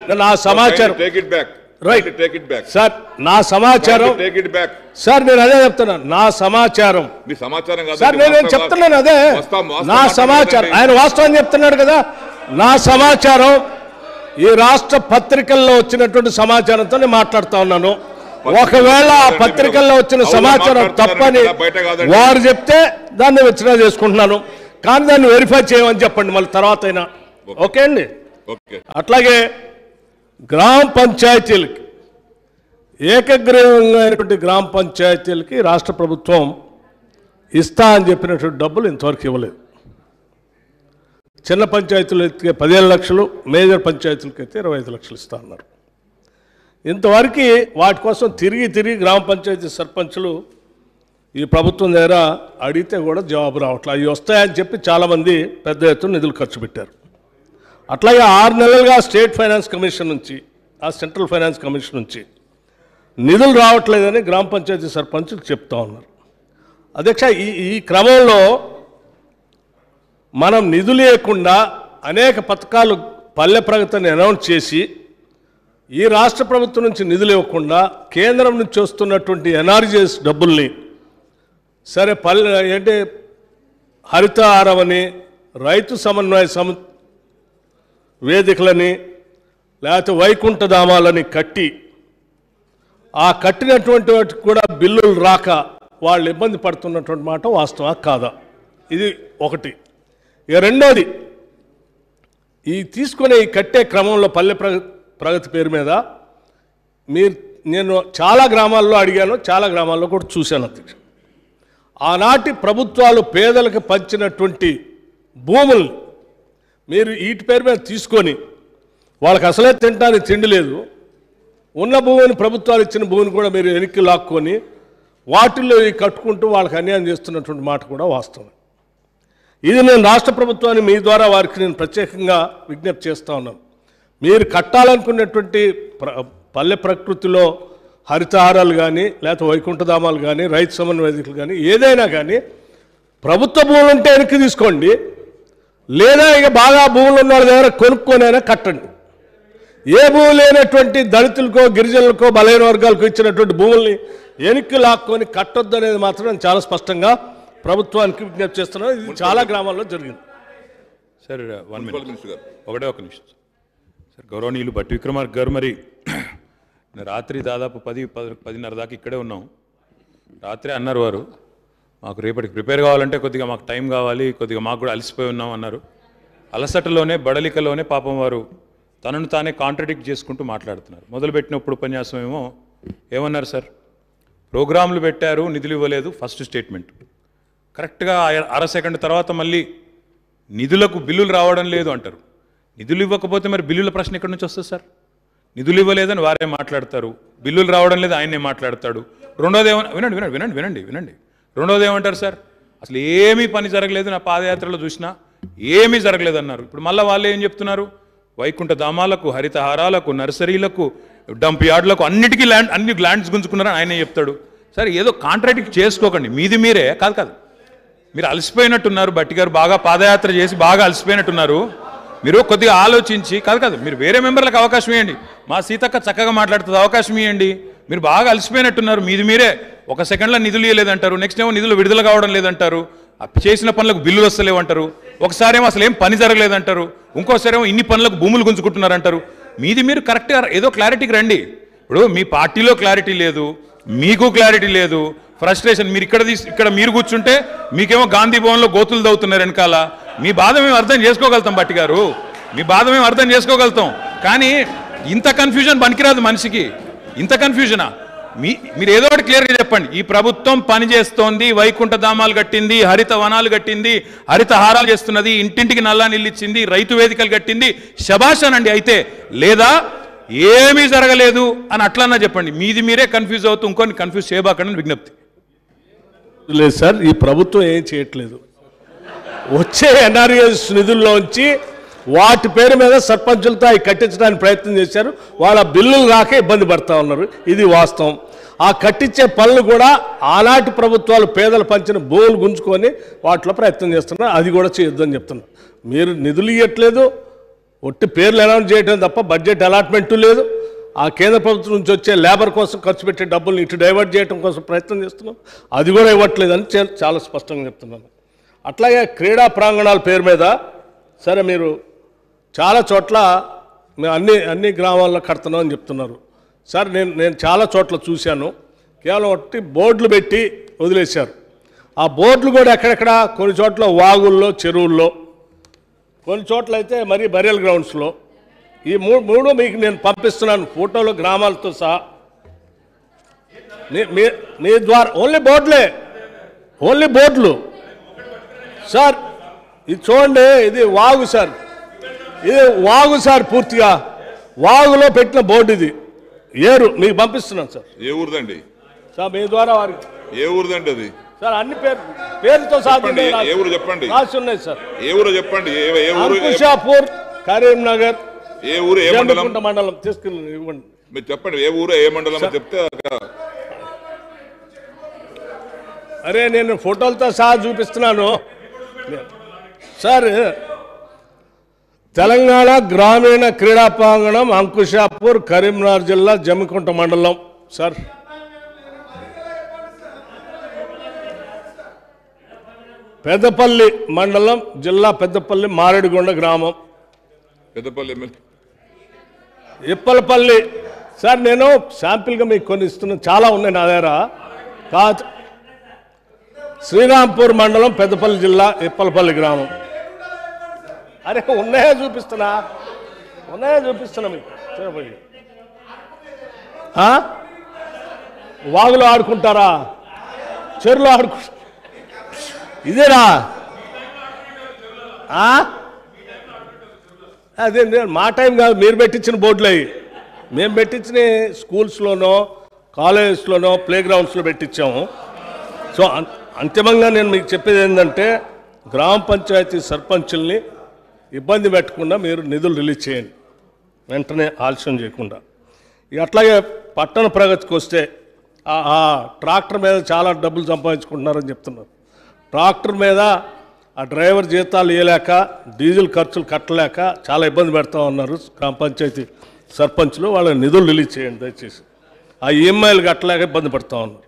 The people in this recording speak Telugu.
నా సమాచారం take it back Right. Take it back sir నా సమాచారం టేక్ ఇట్ బ్యాక్ సార్ నేను అదే చెప్తున్నాను నా సమాచారం మీ సమాచారం కాదు సార్ నేను వాస్తవం చెప్తున్నాను అదే వాస్తవం- వాస్తవం నా సమాచారం మాట్లాడండి. ఆయన వాస్తవం చెప్తున్నాడు కదా నా సమాచారం ఈ రాష్ట్ర పత్రికల్లో వచ్చినటువంటి సమాచారంతో నేను మాట్లాడుతా ఉన్నాను ఒకవేళ ఆ పత్రికల్లో వచ్చిన అవునా సమాచారం మాట్లాడుతున్నారు తప్పని కదా, బయట కాదండి. వారు చెప్తే దాన్ని విచ్చిన చేసుకుంటున్నాను కానీ దాన్ని వెరిఫై చేయమని చెప్పండి మళ్ళీ తర్వాత అయినా ఓకే అండి ఓకే అట్లాగే గ్రామ పంచాయతీలకి ఏకగ్రీవంగా అయినటువంటి గ్రామ పంచాయతీలకి రాష్ట్ర ప్రభుత్వం ఇస్తా అని చెప్పినటువంటి డబ్బులు ఇంతవరకు ఇవ్వలేదు చిన్న పంచాయతీలు అయితే పదిహేను లక్షలు మేజర్ పంచాయతీలకి అయితే ఇరవై ఐదు లక్షలు ఇస్తా అన్నారు ఇంతవరకు వాటి కోసం తిరిగి తిరిగి గ్రామ పంచాయతీ సర్పంచులు ఈ ప్రభుత్వం దగ్గర అడిగితే కూడా జవాబు రావట్లేదు అవి వస్తాయని చెప్పి చాలామంది పెద్ద ఎత్తున నిధులు ఖర్చు పెట్టారు అట్లాగే ఆరు నెలలుగా స్టేట్ ఫైనాన్స్ కమిషన్ నుంచి ఆ సెంట్రల్ ఫైనాన్స్ కమిషన్ నుంచి నిధులు రావట్లేదని గ్రామ పంచాయతీ సర్పంచులు చెప్తా ఉన్నారు అధ్యక్ష ఈ ఈ క్రమంలో మనం నిధులు లేకుండా అనేక పథకాలు పల్లె ప్రగతిని అనౌన్స్ చేసి ఈ రాష్ట్ర ప్రభుత్వం నుంచి నిధులు ఇవ్వకుండా కేంద్రం నుంచి వస్తున్నటువంటి ఎన్ఆర్జీఎస్ డబ్బుల్ని సరే పల్లె ఏంటి హరితహారం అని రైతు సమన్వయ సమ వేదికలని లేకపోతే వైకుంఠ ధామాలని కట్టి ఆ కట్టినటువంటి వాటికి కూడా బిల్లులు రాక వాళ్ళు ఇబ్బంది పడుతున్నటువంటి మాట వాస్తవా కాదా ఇది ఒకటి ఇక రెండోది ఈ తీసుకునే ఈ కట్టే క్రమంలో పల్లె ప్రగ ప్రగతి పేరు మీద మీరు నేను చాలా గ్రామాల్లో అడిగాను చాలా గ్రామాల్లో కూడా చూశాను అధ్యక్ష ఆనాటి ప్రభుత్వాలు పేదలకు పంచినటువంటి భూముల్ని మీరు వీటి పేరు మీద తీసుకొని వాళ్ళకి అసలే తినడానికి తిండి లేదు ఉన్న భూమిని ప్రభుత్వాలు ఇచ్చిన భూమిని కూడా మీరు వెనక్కి లాక్కొని వాటిల్లో ఈ కట్టుకుంటూ వాళ్ళకి అన్యాయం చేస్తున్నటువంటి మాట కూడా వాస్తవం ఇది నేను రాష్ట్ర ప్రభుత్వాన్ని మీ ద్వారా వారికి నేను ప్రత్యేకంగా విజ్ఞప్తి చేస్తా ఉన్నాను మీరు కట్టాలనుకున్నటువంటి ప్ర పల్లె ప్రకృతిలో హరితహారాలు కానీ లేకపోతే వైకుంఠధామాలు కానీ రైతు సమన్వయ వేదికలు కానీ ఏదైనా కానీ ప్రభుత్వ భూములు ఉంటే వెనక్కి తీసుకోండి లేదా ఇక బాగా భూములు ఉన్న వాళ్ళ దగ్గర కొనుక్కొనైనా కట్టండి ఏ భూమి లేనటువంటి దళితులకో గిరిజనులకో బలైన వర్గాలకు ఇచ్చినటువంటి భూముల్ని వెనక్కి లాక్కొని కట్టొద్దు అనేది మాత్రం నేను చాలా స్పష్టంగా ప్రభుత్వానికి విజ్ఞప్తి చేస్తున్నాను ఇది చాలా గ్రామాల్లో జరిగింది sir one municipal minute minister గారు ఒకటే ఒక నిమిషం సార్ గౌరవనీయులు భట్టి విక్రమార్క గారు మరి రాత్రి దాదాపు పది పది పదిన్నర దాకా ఇక్కడే ఉన్నాం రాత్రి అన్నారు వారు మాకు రేపటికి ప్రిపేర్ కావాలంటే కొద్దిగా మాకు టైం కావాలి కొద్దిగా మాకు కూడా అలసిపోయి ఉన్నాం అన్నారు అలసటలోనే బడలికలోనే పాపం వారు తనను తానే కాంట్రడిక్ట్ చేసుకుంటూ మాట్లాడుతున్నారు మొదలుపెట్టినప్పుడు ఉపన్యాసం ఏమో ఏమన్నారు సార్ ప్రోగ్రాంలు పెట్టారు నిధులు ఇవ్వలేదు ఫస్ట్ స్టేట్మెంట్ కరెక్ట్గా అర- అర సెకండ్ తర్వాత మళ్ళీ నిధులకు బిల్లులు రావడం లేదు అంటారు నిధులు ఇవ్వకపోతే మరి బిల్లుల ప్రశ్న ఎక్కడి నుంచి వస్తుంది సార్ నిధులు ఇవ్వలేదని వారే మాట్లాడతారు బిల్లులు రావడం లేదు ఆయనే మాట్లాడతాడు రెండోది ఏమన్నా వినండి వినండి వినండి వినండి వినండి రెండోది ఏమంటారు సార్ అసలు ఏమీ పని జరగలేదు నా పాదయాత్రలో చూసినా ఏమీ జరగలేదు అన్నారు ఇప్పుడు మళ్ళీ వాళ్ళు ఏం చెప్తున్నారు వైకుంఠ ధామాలకు హరితహారాలకు నర్సరీలకు డంప్ యార్డులకు అన్నిటికీ ల్యాండ్ అన్ని ల్యాండ్స్ గుంజుకున్నారని ఆయనే చెప్తాడు సరే ఏదో కాంట్రాడిక్ట్ చేసుకోకండి మీది మీరే కాదు కాదు మీరు అలసిపోయినట్టున్నారు బట్టి గారు బాగా పాదయాత్ర చేసి బాగా అలసిపోయినట్టున్నారు మీరు కొద్దిగా ఆలోచించి కాదు కాదు మీరు వేరే మెంబర్లకు అవకాశం ఇవ్వండి మా సీతక్క చక్కగా మాట్లాడుతుంది అవకాశం ఇవ్వండి మీరు బాగా అలసిపోయినట్టున్నారు మీది మీరే ఒక సెకండ్లో నిధులు ఇవ్వలేదంటారు నెక్స్ట్ ఏమో నిధులు విడుదల కావడం లేదంటారు ఆ చేసిన పనులకు బిల్లులు వస్తలేవంటారు ఒకసారి ఏమో అసలు ఏం పని జరగలేదంటారు ఇంకోసారి ఏమో ఇన్ని పనులకు భూములు గుంజుకుంటున్నారంటారు మీది మీరు కరెక్ట్గా ఏదో క్లారిటీకి రండి ఇప్పుడు మీ పార్టీలో క్లారిటీ లేదు మీకు క్లారిటీ లేదు ఫ్రస్ట్రేషన్ మీరు ఇక్కడ తీసి ఇక్కడ మీరు కూర్చుంటే మీకేమో గాంధీ భవన్లో గోతులు దవ్వుతున్నారు వెనకాల మీ బాధ మేము అర్థం చేసుకోగలుగుతాం బట్టి గారు మీ బాధ మేము అర్థం చేసుకోగలుగుతాం కానీ ఇంత కన్ఫ్యూజన్ పనికిరాదు మనిషికి ఇంత కన్ఫ్యూజనా మీ మీరు ఏదో ఒకటి క్లియర్గా చెప్పండి ఈ ప్రభుత్వం పని చేస్తోంది వైకుంఠ ధామాలు కట్టింది హరిత వనాలు కట్టింది హరిత హారాలు చేస్తున్నది ఇంటింటికి నల్లా నీళ్ళు ఇచ్చింది రైతు వేదికలు కట్టింది శబాషానండి అయితే లేదా ఏమీ జరగలేదు అని అట్లన్నా చెప్పండి మీది మీరే కన్ఫ్యూజ్ అవుతూ ఇంకొని కన్ఫ్యూజ్ చేయబాకండి విజ్ఞప్తి లేదు సార్ ఈ ప్రభుత్వం ఏం చేయట్లేదు వచ్చే ఎన్ఆర్ఎస్ నిధుల్లోంచి వాటి పేరు మీద సర్పంచులతో అవి కట్టించడానికి ప్రయత్నం చేశారు వాళ్ళ బిల్లులు రాక ఇబ్బంది పడతా ఉన్నారు ఇది వాస్తవం ఆ కట్టించే పనులు కూడా ఆనాటి ప్రభుత్వాలు పేదలు పంచిన భూములు గుంజుకొని వాటిలో ప్రయత్నం చేస్తున్నారు అది కూడా చేయొద్దని చెప్తున్నారు మీరు నిధులు ఇవ్వట్లేదు ఒట్టి పేర్లు అనౌన్స్ చేయడం తప్ప బడ్జెట్ అలాట్మెంట్ లేదు ఆ కేంద్ర ప్రభుత్వం నుంచి వచ్చే లేబర్ కోసం ఖర్చు పెట్టే డబ్బుల్ని ఇటు డైవర్ట్ చేయడం కోసం ప్రయత్నం చేస్తున్నాం అది కూడా ఇవ్వట్లేదని చే- చాలా స్పష్టంగా చెప్తున్నాను అట్లాగే క్రీడా ప్రాంగణాల పేరు మీద సరే మీరు చాలా చోట్ల మేము అన్ని అన్ని గ్రామాల్లో కడుతున్నాం అని చెప్తున్నారు సార్ నేను నేను చాలా చోట్ల చూశాను కేవలం ఒకటి బోర్డులు పెట్టి వదిలేశారు ఆ బోర్డులు కూడా ఎక్కడెక్కడ కొన్ని చోట్ల వాగుల్లో చెరువుల్లో కొన్ని చోట్ల అయితే మరీ బరియల్ గ్రౌండ్స్లో ఈ మూడు మూడు మీకు నేను పంపిస్తున్నాను ఫోటోలు గ్రామాలతో సహా మీ మీ మీ ద్వారా ఓన్లీ బోర్డులే ఓన్లీ బోర్డులు సార్ ఇది చూడండి ఇది వాగు సార్ ఇది వాగు సార్ పూర్తిగా వాగులో పెట్టిన బోర్డు ఇది ఏరు మీకు పంపిస్తున్నాను సార్ ఏ ఊరిదండి సార్ మీ ద్వారా వారికి ఏ ఊరిదండి అది సార్ అన్ని పేరు పేరుతో సహా చెప్పండి దీంట్లో ఏ ఊరు చెప్పండి రాసి ఉన్నాయి సార్ ఏ ఊరు చెప్పండి ఏ ఏ ఊరు అంకుషాపూర్ కరీంనగర్ ఏ ఊరు ఏ మండలం జమ్మికుంట మండలం తీసుకెళ్ళి ఇవ్వండి మీరు చెప్పండి ఏ ఊరు ఏ మండలం అని చెప్తే అక్కడ అరే నేను ఫోటోలతో సహా చూపిస్తున్నాను సార్ తెలంగాణ గ్రామీణ క్రీడా ప్రాంగణం అంకుషాపూర్ కరీంనగర్ జిల్లా జమ్మికుంట మండలం సార్ పెద్దపల్లి మండలం జిల్లా పెద్దపల్లి మారేడుగొండ గ్రామం పెద్దపల్లి ఎమ్మెల్యే ఇప్పలపల్లి సార్ నేను శాంపిల్గా మీకు కొన్ని ఇస్తున్నాను చాలా ఉన్నాయి నా దగ్గర కాదు శ్రీరాంపూర్ మండలం పెద్దపల్లి జిల్లా ఇప్పలపల్లి గ్రామం అరే ఉన్నాయా చూపిస్తున్నా ఉన్నాయా చూపిస్తున్నా మీకు చూడబోయి ఆ? వాగులో ఆడుకుంటారా చెరువులో ఆడుకు ఇదేనా ఆ? అదే నేను మా టైం కాదు మీరు పెట్టించిన బోర్డులు అవి మేము పెట్టించిన స్కూల్స్లోనో కాలేజెస్లోనో ప్లే గ్రౌండ్స్లో పెట్టించాము సో అం- అంతిమంగా నేను మీకు చెప్పేది ఏంటంటే గ్రామ పంచాయతీ సర్పంచుల్ని ఇబ్బంది పెట్టకుండా మీరు నిధులు రిలీజ్ చేయండి వెంటనే ఆలస్యం చేయకుండా ఇక అట్లాగే పట్టణ ప్రగతికి వస్తే ఆ- ఆ ట్రాక్టర్ మీద చాలా డబ్బులు సంపాదించుకుంటున్నారని చెప్తున్నారు ట్రాక్టర్ మీద ఆ డ్రైవర్ జీతాలు ఇవ్వలేక డీజిల్ ఖర్చులు కట్టలేక చాలా ఇబ్బంది పెడతా ఉన్నారు గ్రామ పంచాయతీ సర్పంచ్లు వాళ్ళ నిధులు రిలీజ్ చేయండి దయచేసి ఆ ఈఎంఐలు కట్టలేక ఇబ్బంది పడుతూ ఉన్నారు